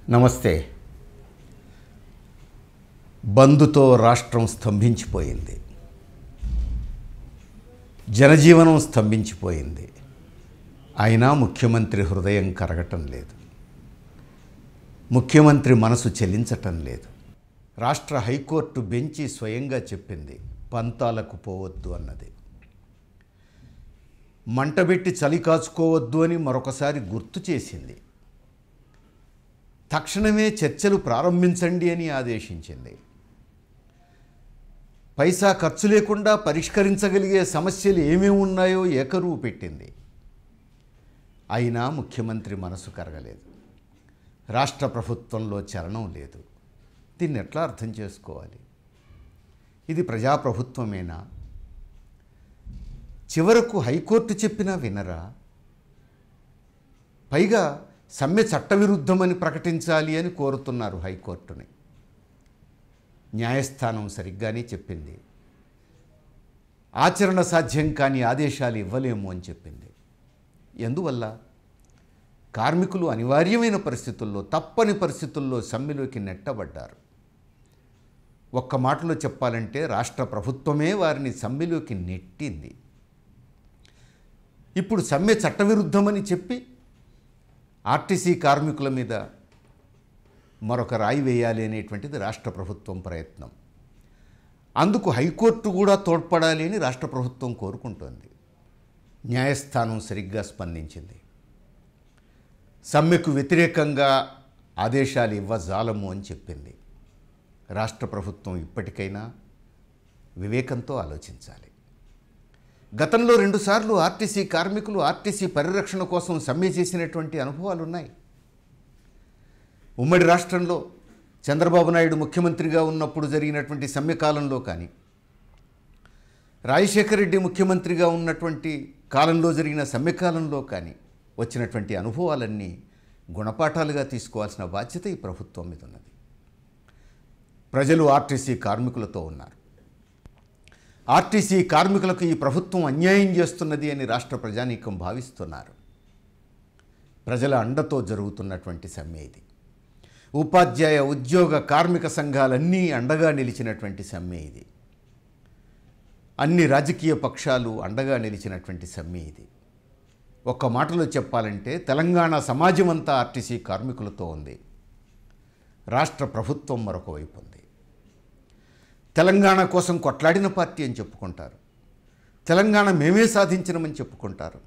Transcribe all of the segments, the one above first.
నమస్తే బంధుతో రాష్ట్రం స్తంభించిపోయింది జనజీవనం స్తంభించిపోయింది అయినా ముఖ్యమంత్రి హృదయం కరగటం లేదు ముఖ్యమంత్రి మనసు చెల్లించటం లేదు రాష్ట్ర హైకోర్టు బెంచి స్వయంగా చెప్పింది పంతాలకు పోవద్దు అన్నది మంటబెట్టి చలి కాచుకోవద్దు అని మరొకసారి గుర్తు చేసింది తక్షణమే చర్చలు ప్రారంభించండి అని ఆదేశించింది పైసా ఖర్చు లేకుండా పరిష్కరించగలిగే సమస్యలు ఏమేమి ఉన్నాయో ఏకరువు పెట్టింది అయినా ముఖ్యమంత్రి మనసు కరగలేదు రాష్ట్ర ప్రభుత్వంలో చలనం లేదు దీన్ని ఎట్లా అర్థం చేసుకోవాలి ఇది ప్రజాప్రభుత్వమేనా చివరకు హైకోర్టు చెప్పినా వినరా పైగా సమ్మె చట్టవిరుద్ధమని ప్రకటించాలి అని కోరుతున్నారు హైకోర్టుని న్యాయస్థానం సరిగ్గానే చెప్పింది ఆచరణ సాధ్యం కాని ఆదేశాలు ఇవ్వలేము అని చెప్పింది ఎందువల్ల కార్మికులు అనివార్యమైన పరిస్థితుల్లో తప్పని పరిస్థితుల్లో సమ్మెలోకి నెట్టబడ్డారు ఒక్క మాటలో చెప్పాలంటే రాష్ట్ర ప్రభుత్వమే వారిని సమ్మెలోకి నెట్టింది ఇప్పుడు సమ్మె చట్టవిరుద్ధమని చెప్పి ఆర్టీసీ కార్మికుల మీద మరొక రాయి వేయాలి అనేటువంటిది రాష్ట్ర ప్రభుత్వం ప్రయత్నం అందుకు హైకోర్టు కూడా తోడ్పడాలి అని రాష్ట్ర ప్రభుత్వం కోరుకుంటోంది న్యాయస్థానం సరిగ్గా స్పందించింది సమ్మెకు వ్యతిరేకంగా ఆదేశాలు ఇవ్వజాలము అని చెప్పింది రాష్ట్ర ప్రభుత్వం ఇప్పటికైనా వివేకంతో ఆలోచించాలి గతంలో రెండుసార్లు ఆర్టీసీ కార్మికులు ఆర్టీసీ పరిరక్షణ కోసం సమ్మె చేసినటువంటి అనుభవాలు ఉన్నాయి ఉమ్మడి రాష్ట్రంలో చంద్రబాబు నాయుడు ముఖ్యమంత్రిగా ఉన్నప్పుడు జరిగినటువంటి సమ్మె కాలంలో కానీ రాజశేఖర రెడ్డి ముఖ్యమంత్రిగా ఉన్నటువంటి కాలంలో జరిగిన సమ్మె కాలంలో కానీ వచ్చినటువంటి అనుభవాలన్నీ గుణపాఠాలుగా తీసుకోవాల్సిన బాధ్యత ఈ ప్రభుత్వం మీద ఉన్నది ప్రజలు ఆర్టీసీ కార్మికులతో ఉన్నారు ఆర్టీసీ కార్మికులకు ఈ ప్రభుత్వం అన్యాయం చేస్తున్నది అని రాష్ట్ర ప్రజానీకం భావిస్తున్నారు ప్రజల అండతో జరుగుతున్నటువంటి సమ్మె ఇది ఉపాధ్యాయ ఉద్యోగ కార్మిక సంఘాలన్నీ అండగా నిలిచినటువంటి సమ్మె ఇది అన్ని రాజకీయ పక్షాలు అండగా నిలిచినటువంటి సమ్మె ఇది ఒక్క మాటలో చెప్పాలంటే తెలంగాణ సమాజం అంతా ఆర్టీసీ కార్మికులతో ఉంది రాష్ట్ర ప్రభుత్వం మరొక వైపు ఉంది తెలంగాణ కోసం కొట్లాడిన పార్టీ అని చెప్పుకుంటారు తెలంగాణ మేమే సాధించినమని చెప్పుకుంటారు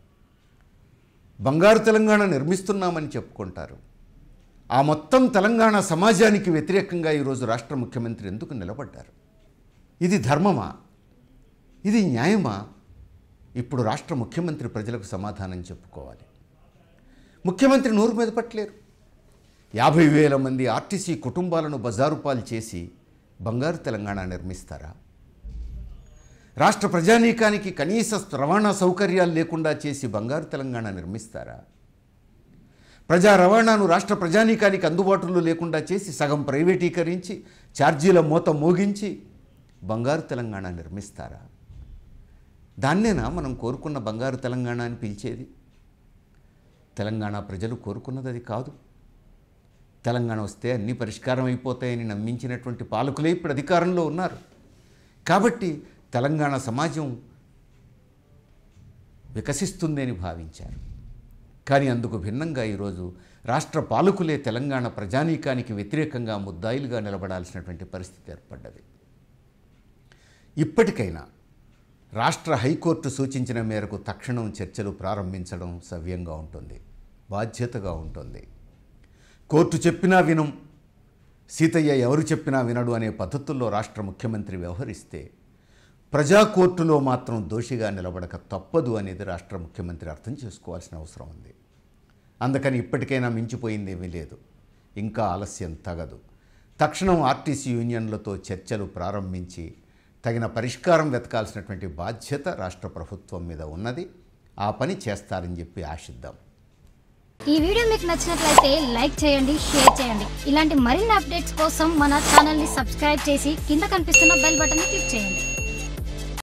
బంగారు తెలంగాణ నిర్మిస్తున్నామని చెప్పుకుంటారు ఆ మొత్తం తెలంగాణ సమాజానికి వ్యతిరేకంగా ఈరోజు రాష్ట్ర ముఖ్యమంత్రి ఎందుకు నిలబడ్డారు ఇది ధర్మమా ఇది న్యాయమా ఇప్పుడు రాష్ట్ర ముఖ్యమంత్రి ప్రజలకు సమాధానం చెప్పుకోవాలి ముఖ్యమంత్రి నోరు మీద పట్టలేరు యాభై వేల మంది ఆర్టీసీ కుటుంబాలను బజారుపాలు చేసి బంగారు తెలంగాణ నిర్మిస్తారా రాష్ట్ర ప్రజానీకానికి కనీస రవాణా సౌకర్యాలు లేకుండా చేసి బంగారు తెలంగాణ నిర్మిస్తారా ప్రజా రవాణాను రాష్ట్ర ప్రజానీకానికి అందుబాటులో లేకుండా చేసి సగం ప్రైవేటీకరించి ఛార్జీల మూత మోగించి బంగారు తెలంగాణ నిర్మిస్తారా దాన్నేనా మనం కోరుకున్న బంగారు తెలంగాణ అని పిలిచేది తెలంగాణ ప్రజలు కోరుకున్నది అది కాదు తెలంగాణ వస్తే అన్ని పరిష్కారం అయిపోతాయని నమ్మించినటువంటి పాలకులే ఇప్పుడు అధికారంలో ఉన్నారు కాబట్టి తెలంగాణ సమాజం వికసిస్తుందని భావించారు కానీ అందుకు భిన్నంగా ఈరోజు రాష్ట్ర పాలకులే తెలంగాణ ప్రజానీకానికి వ్యతిరేకంగా ముద్దాయిలుగా నిలబడాల్సినటువంటి పరిస్థితి ఏర్పడ్డది ఇప్పటికైనా రాష్ట్ర హైకోర్టు సూచించిన మేరకు తక్షణం చర్చలు ప్రారంభించడం సవ్యంగా ఉంటుంది బాధ్యతగా ఉంటుంది కోర్టు చెప్పినా వినం సీతయ్య ఎవరు చెప్పినా వినడు అనే పద్ధతుల్లో రాష్ట్ర ముఖ్యమంత్రి వ్యవహరిస్తే ప్రజా కోర్టులో మాత్రం దోషిగా నిలబడక తప్పదు అనేది రాష్ట్ర ముఖ్యమంత్రి అర్థం చేసుకోవాల్సిన అవసరం ఉంది అందుకని ఇప్పటికైనా మించిపోయిందేమీ లేదు ఇంకా ఆలస్యం తగదు తక్షణం ఆర్టీసీ యూనియన్లతో చర్చలు ప్రారంభించి తగిన పరిష్కారం వెతకాల్సినటువంటి బాధ్యత రాష్ట్ర ప్రభుత్వం మీద ఉన్నది ఆ పని చేస్తారని చెప్పి ఆశిద్దాం ఈ వీడియో మీకు నచ్చినట్లయితే లైక్ చేయండి షేర్ చేయండి ఇలాంటి మరిన్ని అప్డేట్స్ కోసం మన ఛానల్ ని సబ్స్క్రైబ్ చేసి కింద కనిపిస్తున్న బెల్ బటన్ ని క్లిక్ చేయండి